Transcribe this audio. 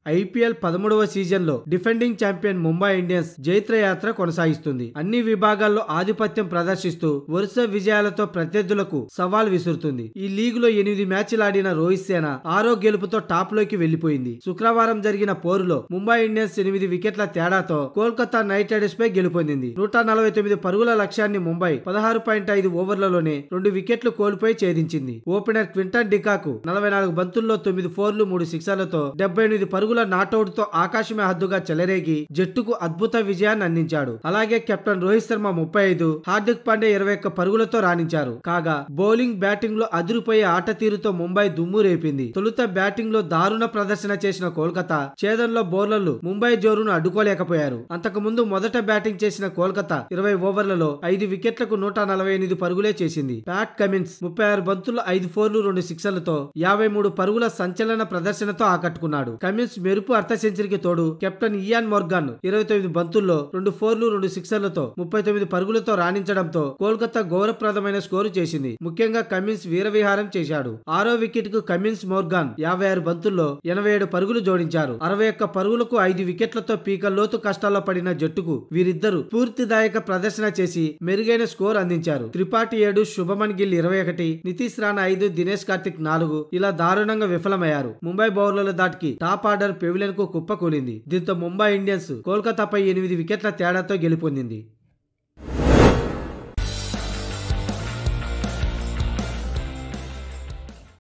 IPL పదమూడవ season లో defending champion Mumbai Indians జైత్ర యాత్ర కొనసాగిస్తుంది అన్ని విభాగాల్లో ఆధిపత్యం ప్రదర్శిస్తూ వరుస విజయాలతో ప్రత్యర్థులకు సవాల్ విసురుతుంది ఈ లీగ్ లో ఎనిమిది మ్యాచ్లు ఆడిన రోహిత్ సేన ఆరో గెలుపుతో టాప్ లోకి వెళ్లిపోయింది శుక్రవారం జరిగిన పోరులో ముంబై ఇండియన్స్ ఎనిమిది వికెట్ల తేడాతో కోల్కతా నైట్ రైడర్స్ పై గెలుపొందింది నూట నలభై తొమ్మిది పరుగుల లక్ష్యాన్ని ముంబై పదహారు పాయింట్ ఐదు ఓవర్లలోనే రెండు వికెట్లు కోల్పోయి ఛేదించింది ఓపెనర్ క్వింటన్ డికాకు నలభై నాలుగు బంతుల్లో తొమ్మిది ఫోర్లు మూడు సిక్సర్లతో డెబ్బై ఎనిమిది పరుగుల నాటౌట్ తో ఆకాశమే హద్దుగా చెలరేగి జట్టుకు అద్భుత విజయాన్ని అందించాడు అలాగే కెప్టెన్ రోహిత్ శర్మ ముప్పై ఐదు హార్దిక్ పాండే ఇరవై ఒక్క పరుగులతో రాణించారు కాగా బౌలింగ్ బ్యాటింగ్ లో అదిరిపోయే ఆట తీరుతో ముంబై దుమ్ము రేపింది తొలుత బ్యాటింగ్ లో దారుణ ప్రదర్శన చేసిన కోల్కతా ఛేదన్లో బౌలర్లు ముంబై జోరును అడ్డుకోలేకపోయారు అంతకు ముందు మొదట బ్యాటింగ్ చేసిన కోల్కతా ఇరవై ఓవర్లలో ఐదు వికెట్లకు నూట నలభై ఎనిమిది పరుగులే చేసింది ప్యాట్ కమిన్స్ ముప్పై ఆరు బంతుల్లో ఐదు ఫోర్లు రెండు సిక్సర్లతో యాభై మూడు పరుగుల సంచలన ప్రదర్శనతో ఆకట్టుకున్నాడు కమిన్స్ మెరుపు అర్ధ సెంచరీకి తోడు కెప్టెన్ ఇయాన్ మోర్గాన్ ఇరవై తొమ్మిది బంతుల్లో రెండు ఫోర్లు రెండు సిక్సర్లతో ముప్పై తొమ్మిది పరుగులతో రాణించడంతో కోల్కతా గౌరవప్రదమైన స్కోరు చేసింది ముఖ్యంగా కమిన్స్ వీరవిహారం చేశాడు ఆరో వికెట్ కు కమిన్స్ మోర్గాన్ యాభై ఆరు బంతుల్లో ఎనభై ఏడు పరుగులు జోడించారు అరవై ఒక్క పరుగులకు ఐదు వికెట్లతో పీక లోతు కష్టాల్లో పడిన జట్టుకు వీరిద్దరు పూర్తిదాయక ప్రదర్శన చేసి మెరుగైన స్కోర్ అందించారు త్రిపాఠి ఏడు శుభమన్ గిల్ ఇరవై ఒకటి నితీష్ రాణా ఐదు దినేష్ కార్తిక్ నాలుగు ఇలా దారుణంగా విఫలమయ్యారు ముంబై బౌలర్ల దాటికి టాప్ ఆర్డర్ పెవిలియన్ కు కుప్పకూలింది దీంతో ముంబై ఇండియన్స్ కోల్కతాపై ఎనిమిది వికెట్ల తేడాతో గెలుపొందింది